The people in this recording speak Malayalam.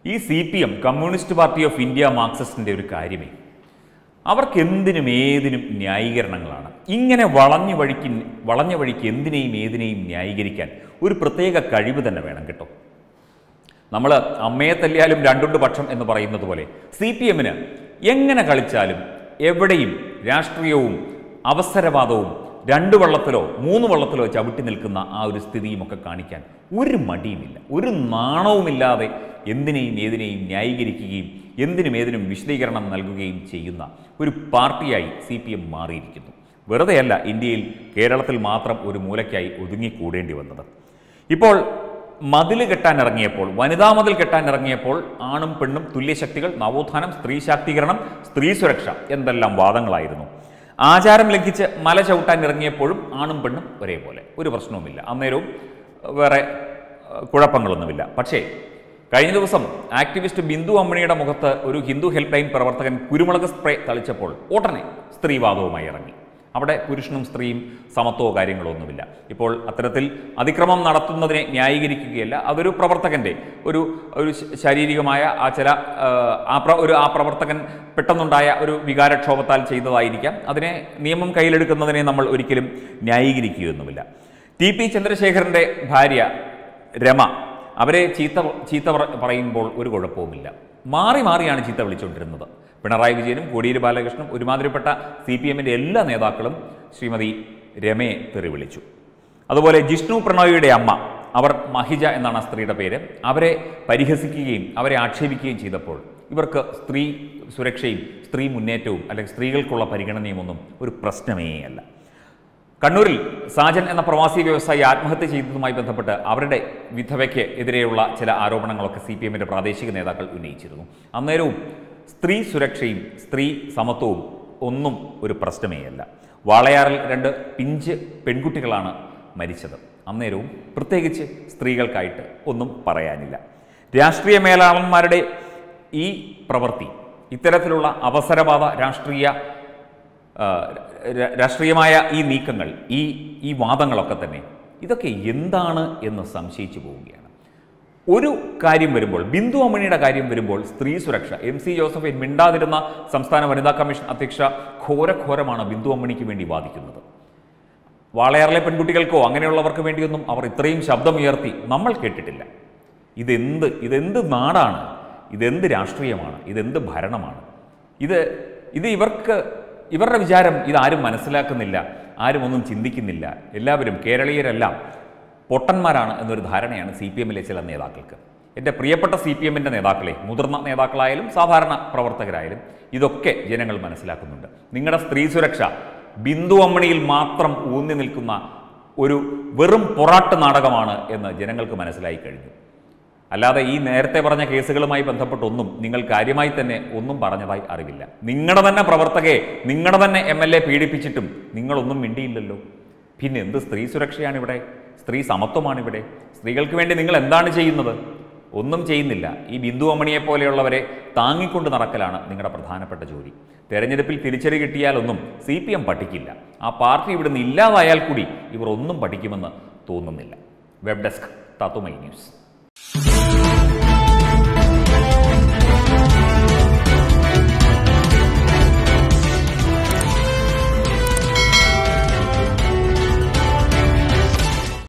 ഈ C P M communist party of India മാർക്സിസ്റ്റിൻ്റെ ഒരു കാര്യമേ അവർക്ക് എന്തിനും ഏതിനും ന്യായീകരണങ്ങളാണ് ഇങ്ങനെ വളഞ്ഞ വഴിക്ക് വളഞ്ഞ വഴിക്ക് എന്തിനേയും ഏതിനേയും ന്യായീകരിക്കാൻ ഒരു പ്രത്യേക കഴിവ് തന്നെ വേണം കേട്ടോ നമ്മൾ അമ്മയെ തല്ലിയാലും രണ്ടുണ്ട് പക്ഷം എന്ന് പറയുന്നത് പോലെ സി പി എമ്മിന് എങ്ങനെ കളിച്ചാലും എവിടെയും രാഷ്ട്രീയവും അവസരവാദവും രണ്ട് വള്ളത്തിലോ മൂന്ന് വള്ളത്തിലോ ചവിട്ടി നിൽക്കുന്ന ആ ഒരു സ്ഥിതിയും ഒക്കെ കാണിക്കാൻ ഒരു മടിയുമില്ല ഒരു നാണവുമില്ലാതെ എന്തിനേയും ഏതിനേയും ന്യായീകരിക്കുകയും എന്തിനും ഏതിനും വിശദീകരണം നൽകുകയും ചെയ്യുന്ന ഒരു പാർട്ടിയായി സി പി എം മാറിയിരിക്കുന്നു വെറുതെയല്ല ഇന്ത്യയിൽ കേരളത്തിൽ മാത്രം ഒരു മൂലയ്ക്കായി ഒതുങ്ങിക്കൂടേണ്ടി വന്നത് ഇപ്പോൾ മതിൽ കെട്ടാൻ ഇറങ്ങിയപ്പോൾ വനിതാ മതിൽ കെട്ടാൻ ഇറങ്ങിയപ്പോൾ ആണും പെണ്ണും തുല്യശക്തികൾ നവോത്ഥാനം സ്ത്രീ ശാക്തീകരണം സ്ത്രീ സുരക്ഷ എന്തെല്ലാം വാദങ്ങളായിരുന്നു ആചാരം ലംഘിച്ച് മല ചവിട്ടാൻ ഇറങ്ങിയപ്പോഴും ആണും പെണ്ണും ഒരേപോലെ ഒരു പ്രശ്നവുമില്ല അന്നേരവും വേറെ ഏഹ്, കുഴപ്പങ്ങളൊന്നുമില്ല പക്ഷേ കഴിഞ്ഞ ദിവസം ആക്ടിവിസ്റ്റ് ബിന്ദു അമ്മണിയുടെ മുഖത്ത് ഒരു ഹിന്ദു ഹെൽപ്പ് ലൈൻ പ്രവർത്തകൻ കുരുമുളക് സ്പ്രേ തളിച്ചപ്പോൾ ഉടനെ സ്ത്രീവാദവുമായി ഇറങ്ങി അവിടെ പുരുഷനും സ്ത്രീയും സമത്വമോ കാര്യങ്ങളോ ഒന്നുമില്ല ഇപ്പോൾ അത്തരത്തിൽ അതിക്രമം നടത്തുന്നതിനെ ന്യായീകരിക്കുകയല്ല അതൊരു പ്രവർത്തകൻ്റെ ഒരു ഒരു ശ- ശാരീരികമായ ആ ചില ആ, ആ പ്ര ഒരു ആ പ്രവർത്തകൻ പെട്ടെന്നുണ്ടായ ഒരു വികാരക്ഷോഭത്താൽ ചെയ്തതായിരിക്കാം അതിനെ നിയമം കയ്യിലെടുക്കുന്നതിനെ നമ്മൾ ഒരിക്കലും ന്യായീകരിക്കുകയൊന്നുമില്ല ടി പി ചന്ദ്രശേഖരൻ്റെ ഭാര്യ രമ അവരെ ചീത്ത ചീത്ത പറ- പറയുമ്പോൾ ഒരു കുഴപ്പവുമില്ല മാറി മാറിയാണ് ചീത്ത വിളിച്ചുകൊണ്ടിരുന്നത് പിണറായി വിജയനും കോടിയേരി ബാലകൃഷ്ണനും ഒരുമാതിരിപ്പെട്ട സി പി എമ്മിൻ്റെ എല്ലാ നേതാക്കളും ശ്രീമതി രമയെ തെറി വിളിച്ചു അതുപോലെ ജിഷ്ണു പ്രണോയിയുടെ അമ്മ അവർ മഹിജ എന്നാണ് ആ സ്ത്രീയുടെ പേര് അവരെ പരിഹസിക്കുകയും അവരെ ആക്ഷേപിക്കുകയും ചെയ്തപ്പോൾ ഇവർക്ക് സ്ത്രീ സുരക്ഷയും സ്ത്രീ മുന്നേറ്റവും അല്ലെങ്കിൽ സ്ത്രീകൾക്കുള്ള പരിഗണനയും ഒന്നും ഒരു പ്രശ്നമേ അല്ല കണ്ണൂരിൽ സാജൻ എന്ന പ്രവാസി വ്യവസായി ആത്മഹത്യ ചെയ്തതുമായി ബന്ധപ്പെട്ട് അവരുടെ വിധവയ്ക്ക് എതിരെയുള്ള ചില ആരോപണങ്ങളൊക്കെ സി പി എമ്മിൻ്റെ പ്രാദേശിക നേതാക്കൾ ഉന്നയിച്ചിരുന്നു അന്നേരവും സ്ത്രീ സുരക്ഷയും സ്ത്രീ സമത്വവും ഒന്നും ഒരു പ്രശ്നമേ അല്ല വാളയാറിൽ രണ്ട് പിഞ്ച് പെൺകുട്ടികളാണ് മരിച്ചത് അന്നേരവും പ്രത്യേകിച്ച് സ്ത്രീകൾക്കായിട്ട് ഒന്നും പറയാനില്ല രാഷ്ട്രീയ മേലാളന്മാരുടെ ഈ പ്രവൃത്തി ഇത്തരത്തിലുള്ള അവസരവാദ രാഷ്ട്രീയ ആ, ര- രാഷ്ട്രീയമായ ഈ നീക്കങ്ങൾ ഈ ഈ വാദങ്ങളൊക്കെ തന്നെ ഇതൊക്കെ എന്താണ് എന്ന് സംശയിച്ചു പോവുകയാണ് ഒരു കാര്യം വരുമ്പോൾ ബിന്ദു അമ്മണിയുടെ കാര്യം വരുമ്പോൾ സ്ത്രീ സുരക്ഷ എം സി ജോസഫൈൻ മിണ്ടാതിരുന്ന സംസ്ഥാന വനിതാ കമ്മീഷൻ അധ്യക്ഷ ഘോരഘോരമാണ് ബിന്ദു അമ്മണിക്ക് വേണ്ടി വാദിക്കുന്നത് വാളയാറിലെ പെൺകുട്ടികൾക്കോ അങ്ങനെയുള്ളവർക്ക് വേണ്ടിയൊന്നും അവർ ഇത്രയും ശബ്ദമുയർത്തി നമ്മൾ കേട്ടിട്ടില്ല ഇതെന്ത് ഇതെന്ത് നാടാണ് ഇതെന്ത് രാഷ്ട്രീയമാണ് ഇതെന്ത് ഭരണമാണ് ഇത് ഇത് ഇവർക്ക് ഇവരുടെ വിചാരം ഇതാരും മനസ്സിലാക്കുന്നില്ല ആരും ഒന്നും ചിന്തിക്കുന്നില്ല എല്ലാവരും കേരളീയരെല്ലാം പൊട്ടന്മാരാണ് എന്നൊരു ധാരണയാണ് സി പി എമ്മിലെ ചില നേതാക്കൾക്ക് എൻ്റെ പ്രിയപ്പെട്ട സി പി എമ്മിൻ്റെ നേതാക്കളെ മുതിർന്ന നേതാക്കളായാലും സാധാരണ പ്രവർത്തകരായാലും ഇതൊക്കെ ജനങ്ങൾ മനസ്സിലാക്കുന്നുണ്ട് നിങ്ങളുടെ സ്ത്രീ സുരക്ഷ ബിന്ദു അമ്മണിയിൽ മാത്രം ഊന്നി നിൽക്കുന്ന ഒരു വെറും പൊറാട്ട് നാടകമാണ് എന്ന് ജനങ്ങൾക്ക് മനസ്സിലായി കഴിഞ്ഞു അല്ലാതെ ഈ നേരത്തെ പറഞ്ഞ കേസുകളുമായി ബന്ധപ്പെട്ടൊന്നും നിങ്ങൾ കാര്യമായി തന്നെ ഒന്നും പറഞ്ഞതായി അറിവില്ല നിങ്ങളുടെ തന്നെ പ്രവർത്തകയെ നിങ്ങളുടെ തന്നെ എം എൽ എ പീഡിപ്പിച്ചിട്ടും നിങ്ങളൊന്നും മിണ്ടിയില്ലല്ലോ പിന്നെ എന്ത് സ്ത്രീ സുരക്ഷയാണ് ഇവിടെ സ്ത്രീ സമത്വമാണ് ഇവിടെ സ്ത്രീകൾക്ക് വേണ്ടി നിങ്ങൾ എന്താണ് ചെയ്യുന്നത് ഒന്നും ചെയ്യുന്നില്ല ഈ ബിന്ദു അമ്മണിയെ പോലെയുള്ളവരെ താങ്ങിക്കൊണ്ട് നടക്കലാണ് നിങ്ങളുടെ പ്രധാനപ്പെട്ട ജോലി തെരഞ്ഞെടുപ്പിൽ തിരിച്ചടി കിട്ടിയാലൊന്നും സി പി എം പഠിക്കില്ല ആ പാർട്ടി ഇവിടുന്ന് ഇല്ലാതായാൽ കൂടി ഇവർ ഒന്നും പഠിക്കുമെന്ന് തോന്നുന്നില്ല വെബ് ഡെസ്ക് തത്തുമൈ ന്യൂസ്